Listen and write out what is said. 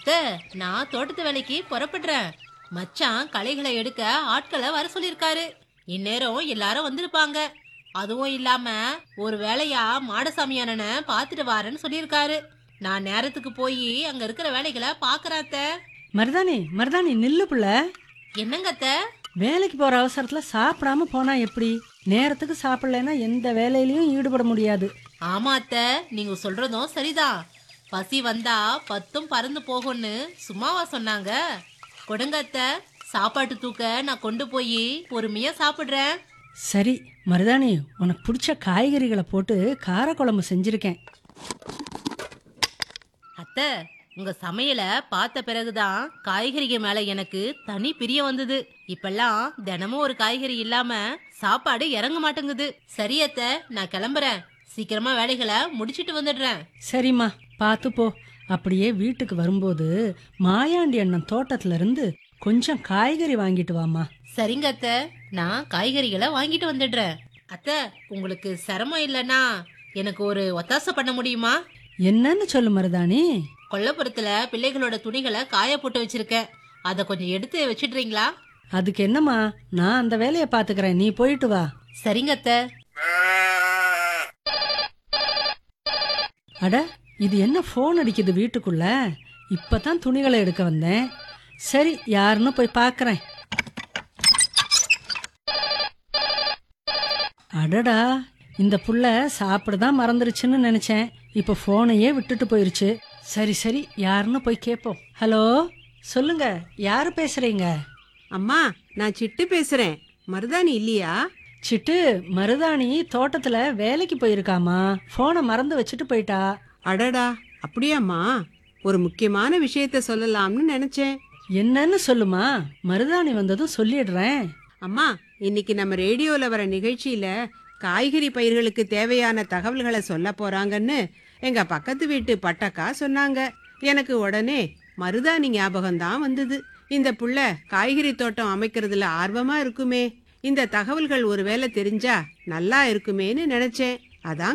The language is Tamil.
அத்தை நான் தோட்டத்து வேலைக்கு புறப்படுறேன் மச்சான் களைகளை எடுக்க ஆட்களை வர சொல்லிருக்காரு இந்நேரம் எல்லாரும் வந்திருப்பாங்க அதுவும் இல்லாம ஒரு வேலையா மாடசாமி அண்ணனை பாத்துட்டு வாரேன்னு சொல்லியிருக்காரு நான் நேரத்துக்கு போய் அங்க இருக்கிற வேலைகளை பாக்குறேன் அத்தை மருதாணி மருதாணி நில்லு புள்ள என்னங்க அத்தை வேலைக்கு போற அவசரத்துல சாப்பிடாம போனா எப்படி நேரத்துக்கு சாப்பிடலைன்னா எந்த வேலையிலயும் ஈடுபட முடியாது ஆமா அத்தை நீங்க சொல்றதும் சரிதான் பசி வந்தா பத்தும் பறந்து போகும்னு சும்மாவா சொன்னாங்க கொடுங்க அத்தை சாப்பாட்டு தூக்க நான் கொண்டு போய் பொறுமையா சாப்பிடுறேன் சரி மருதாணி உனக்கு பிடிச்ச காய்கறிகளை போட்டு காரக்குழம்பு செஞ்சிருக்கேன் அத்தை உங்க சமையல பார்த்த பிறகுதான் காய்கறிகள் மேல எனக்கு தனி பிரியம் வந்தது இப்பெல்லாம் தினமும் ஒரு காய்கறி இல்லாம சாப்பாடு இறங்க மாட்டேங்குது சரி அத்தை நான் கிளம்புறேன் சீக்கிரமா வேலைகளை முடிச்சிட்டு வந்துடுறேன் சரிம்மா பார்த்து போ அப்படியே வீட்டுக்கு வரும்போது மாயாண்டி அண்ணன் தோட்டத்துல இருந்து கொஞ்சம் காய்கறி வாங்கிட்டு வாமா சரிங்க அத்தை நான் காய்கறிகளை வாங்கிட்டு வந்துடுறேன் அத்தை உங்களுக்கு சிரமம் இல்லைன்னா எனக்கு ஒரு ஒத்தாசை பண்ண முடியுமா என்னன்னு சொல்லு மருதாணி கொல்லப்புறத்துல பிள்ளைகளோட துணிகளை காய போட்டு வச்சிருக்கேன் அதை கொஞ்சம் எடுத்து வச்சிடுறீங்களா அதுக்கு என்னம்மா நான் அந்த வேலையை பாத்துக்கிறேன் நீ போயிட்டு வா சரிங்க அத்தை அட இது என்ன ஃபோன் அடிக்குது வீட்டுக்குள்ள இப்பதான் துணிகளை எடுக்க வந்தேன் சரி யாருன்னு போய் பார்க்கறேன் அடடா இந்த புள்ள சாப்பிடதான் மறந்துருச்சுன்னு நினைச்சேன் இப்ப போனையே விட்டுட்டு போயிருச்சு சரி சரி யாருன்னு போய் கேட்போம் ஹலோ சொல்லுங்க யாரு பேசுறீங்க அம்மா நான் சிட்டு பேசுறேன் மருதாணி இல்லையா சிட்டு மருதாணி தோட்டத்துல வேலைக்கு போயிருக்காமா போனை மறந்து வச்சுட்டு போயிட்டா அடடா அப்படியாம்மா ஒரு முக்கியமான விஷயத்த சொல்லலாம்னு நினைச்சேன் என்னன்னு சொல்லுமா மருதாணி வந்ததும் சொல்லிடுறேன் அம்மா இன்னைக்கு நம்ம ரேடியோல வர நிகழ்ச்சியில காய்கறி பயிர்களுக்கு தேவையான தகவல்களை சொல்ல போறாங்கன்னு எங்க பக்கத்து வீட்டு பட்டக்கா சொன்னாங்க எனக்கு உடனே மருதாணி ஞாபகம் தான் வந்தது இந்த புள்ள காய்கறி தோட்டம் அமைக்கிறதுல ஆர்வமா இருக்குமே இந்த தகவல்கள் ஒருவேளை தெரிஞ்சா நல்லா இருக்குமேன்னு நினைச்சேன் அதான்